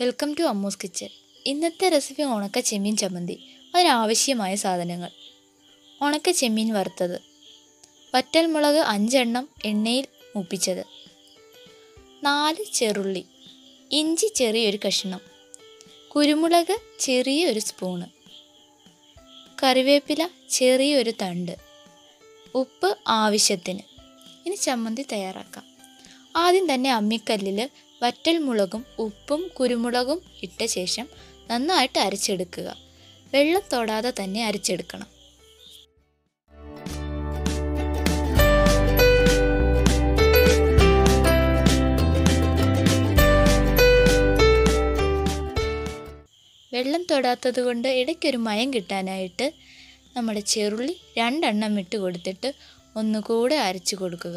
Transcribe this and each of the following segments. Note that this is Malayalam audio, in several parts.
വെൽക്കം ടു അമ്മൂസ് കിച്ചൻ ഇന്നത്തെ റെസിപ്പി ഉണക്ക ചെമ്മീൻ ചമ്മന്തി അതിനാവശ്യമായ സാധനങ്ങൾ ഉണക്ക ചെമ്മീൻ വറുത്തത് വറ്റൽമുളക് അഞ്ചെണ്ണം എണ്ണയിൽ മൂപ്പിച്ചത് നാല് ചെറുള്ളി ഇഞ്ചി ചെറിയൊരു കഷ്ണം കുരുമുളക് ചെറിയ ഒരു സ്പൂണ് കറിവേപ്പില ചെറിയൊരു തണ്ട് ഉപ്പ് ആവശ്യത്തിന് ഇനി ചമ്മന്തി തയ്യാറാക്കാം ആദ്യം തന്നെ അമ്മിക്കല്ലിൽ വറ്റൽമുളകും ഉപ്പും കുരുമുളകും ഇട്ട ശേഷം നന്നായിട്ട് അരച്ചെടുക്കുക വെള്ളം തൊടാതെ തന്നെ അരച്ചെടുക്കണം വെള്ളം തൊടാത്തത് കൊണ്ട് ഇടയ്ക്കൊരു മയം കിട്ടാനായിട്ട് നമ്മുടെ ചെറുള്ളി രണ്ടെണ്ണം ഇട്ട് കൊടുത്തിട്ട് ഒന്നുകൂടെ അരച്ചു കൊടുക്കുക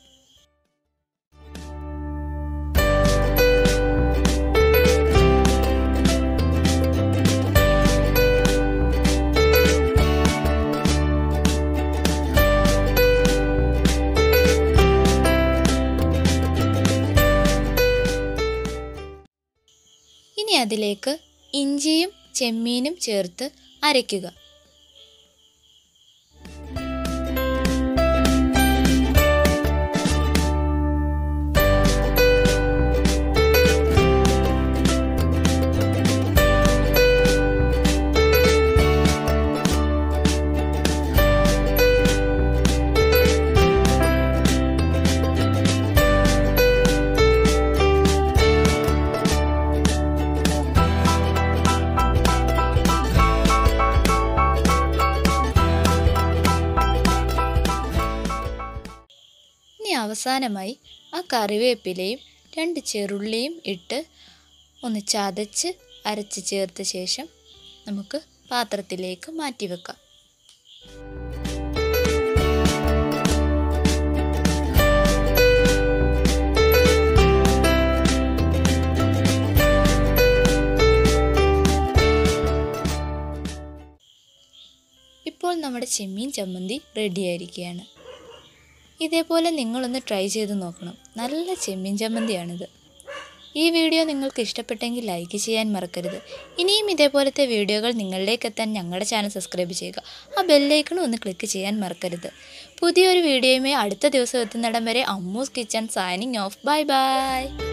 ഇനി അതിലേക്ക് ഇഞ്ചിയും ചെമ്മീനും ചേർത്ത് അരയ്ക്കുക ഇനി അവസാനമായി ആ കറിവേപ്പിലയും രണ്ട് ചെറുള്ളിയും ഇട്ട് ഒന്ന് ചതച്ച് അരച്ച് ചേർത്ത ശേഷം നമുക്ക് പാത്രത്തിലേക്ക് മാറ്റി വെക്കാം ഇപ്പോൾ നമ്മുടെ ചെമ്മീൻ ചമ്മന്തി റെഡിയായിരിക്കുകയാണ് ഇതേപോലെ നിങ്ങളൊന്ന് ട്രൈ ചെയ്ത് നോക്കണം നല്ല ചെമ്മീൻ ചമ്മന്തിയാണിത് ഈ വീഡിയോ നിങ്ങൾക്ക് ഇഷ്ടപ്പെട്ടെങ്കിൽ ലൈക്ക് ചെയ്യാൻ മറക്കരുത് ഇനിയും ഇതേപോലത്തെ വീഡിയോകൾ നിങ്ങളിലേക്ക് എത്താൻ ഞങ്ങളുടെ ചാനൽ സബ്സ്ക്രൈബ് ചെയ്യുക ആ ബെല്ലൈക്കണും ഒന്ന് ക്ലിക്ക് ചെയ്യാൻ മറക്കരുത് പുതിയൊരു വീഡിയോയുമായി അടുത്ത ദിവസം എത്തുന്നിടം വരെ Ammu's kitchen signing off bye by